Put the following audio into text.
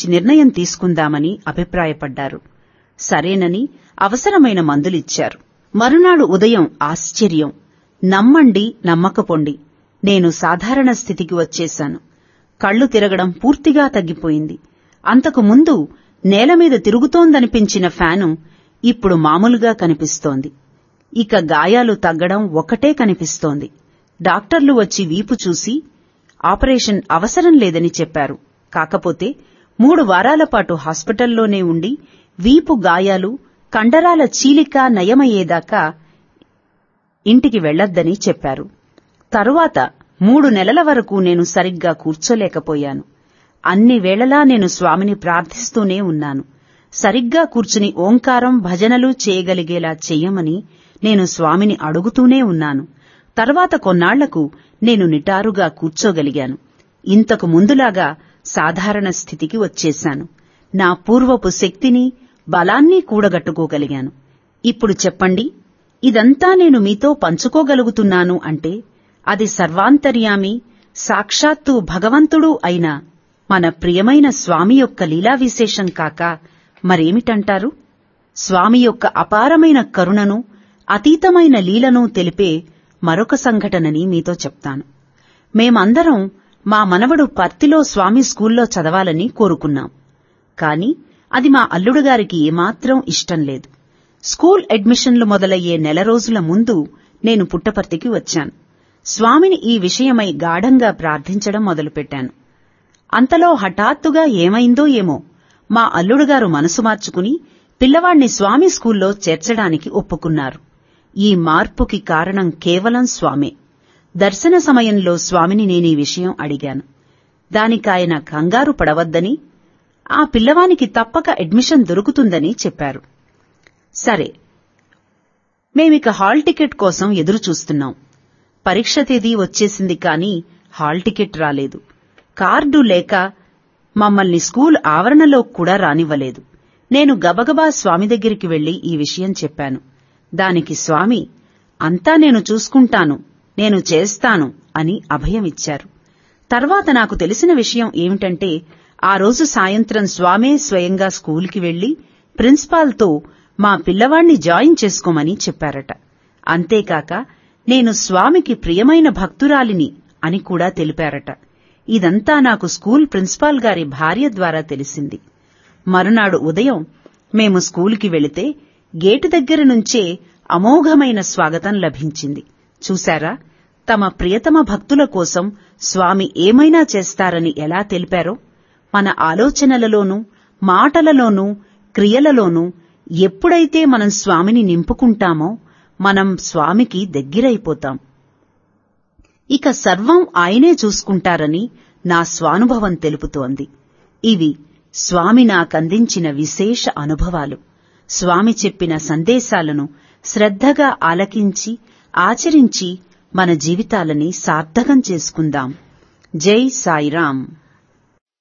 నిర్ణయం తీసుకుందామని అభిప్రాయపడ్డారు సరేనని అవసరమైన మందులిచ్చారు మరునాడు ఉదయం ఆశ్చర్యం నమ్మండి నమ్మకపోండి నేను సాధారణ స్థితికి వచ్చేశాను కళ్ళు తిరగడం పూర్తిగా తగ్గిపోయింది అంతకు ముందు నేలమీద తిరుగుతోందనిపించిన ఫ్యాను ఇప్పుడు మామూలుగా కనిపిస్తోంది ఇక గాయాలు తగ్గడం ఒక్కటే కనిపిస్తోంది డాక్టర్లు వచ్చి వీపు చూసి ఆపరేషన్ అవసరం లేదని చెప్పారు కాకపోతే మూడు వారాల పాటు హాస్పిటల్లోనే ఉండి వీపు గాయాలు కండరాల చీలిక నయమయ్యేదాకా ఇంటికి వెళ్లొద్దని చెప్పారు తరువాత మూడు నెలల వరకు నేను సరిగ్గా కూర్చోలేకపోయాను అన్ని వేళలా నేను స్వామిని ప్రార్థిస్తూనే ఉన్నాను సరిగ్గా కూర్చుని ఓంకారం భజనలు చేయగలిగేలా చెయ్యమని నేను స్వామిని అడుగుతూనే ఉన్నాను తర్వాత కొన్నాళ్లకు నేను నిటారుగా కూర్చోగలిగాను ఇంతకు ముందులాగా సాధారణ స్థితికి వచ్చేశాను నా పూర్వపు శక్తిని బలాన్ని కూడగట్టుకోగలిగాను ఇప్పుడు చెప్పండి ఇదంతా నేను మీతో పంచుకోగలుగుతున్నాను అంటే అది సర్వాంతర్యామి సాక్షాత్తు భగవంతుడు అయిన మన ప్రియమైన స్వామి యొక్క లీలా విశేషం కాక మరేమిటంటారు స్వామి యొక్క అపారమైన కరుణను అతీతమైన లీలను తెలిపే మరొక సంఘటనని మీతో చెప్తాను మేమందరం మా మనవడు పర్తిలో స్వామి స్కూల్లో చదవాలని కోరుకున్నాం కాని అది మా అల్లుడుగారికి ఏమాత్రం ఇష్టం లేదు స్కూల్ అడ్మిషన్లు మొదలయ్యే నెల రోజుల ముందు నేను పుట్టపర్తికి వచ్చాను స్వామిని ఈ విషయమై గాఢంగా ప్రార్థించడం మొదలుపెట్టాను అంతలో హఠాత్తుగా ఏమైందో ఏమో మా అల్లుడుగారు మనసు మార్చుకుని పిల్లవాణ్ణి స్వామి స్కూల్లో చేర్చడానికి ఒప్పుకున్నారు ఈ మార్పుకి కారణం కేవలం స్వామే దర్శన సమయంలో స్వామిని నేనీ విషయం అడిగాను దానికాయన కంగారు పడవద్దని ఆ పిల్లవానికి తప్పక అడ్మిషన్ దొరుకుతుందని చెప్పారు సరే మేమిక హాల్ టికెట్ కోసం ఎదురు చూస్తున్నాం పరీక్ష తేదీ వచ్చేసింది కానీ హాల్ టికెట్ రాలేదు కార్డు లేక మమ్మల్ని స్కూల్ ఆవరణలో కూడా రానివ్వలేదు నేను గబగబా స్వామి దగ్గరికి వెళ్లి ఈ విషయం చెప్పాను దానికి స్వామి అంతా నేను చూసుకుంటాను నేను చేస్తాను అని అభయమిచ్చారు తర్వాత నాకు తెలిసిన విషయం ఏమిటంటే ఆ రోజు సాయంత్రం స్వామే స్వయంగా స్కూల్కి వెళ్లి ప్రిన్సిపాల్తో మా పిల్లవాణ్ణి జాయిన్ చేసుకోమని చెప్పారట అంతేకాక నేను స్వామికి ప్రియమైన భక్తురాలిని అని కూడా తెలిపారట ఇదంతా నాకు స్కూల్ ప్రిన్సిపాల్ గారి భార్య ద్వారా తెలిసింది మరునాడు ఉదయం మేము స్కూలుకి వెళితే గేటు దగ్గర నుంచే అమోఘమైన స్వాగతం లభించింది చూశారా తమ ప్రియతమ భక్తుల కోసం స్వామి ఏమైనా చేస్తారని ఎలా తెలిపారో మన ఆలోచనలలోనూ మాటలలోనూ క్రియలలోనూ ఎప్పుడైతే మనం స్వామిని నింపుకుంటామో మనం స్వామికి దగ్గరైపోతాం ఇక సర్వం ఆయనే చూసుకుంటారని నా స్వానుభవం తెలుపుతోంది ఇవి స్వామి నాకందించిన విశేష అనుభవాలు స్వామి చెప్పిన సందేశాలను శ్రద్ధగా ఆలకించి ఆచరించి మన జీవితాలని సార్థకం చేసుకుందాం జై సాయిరాం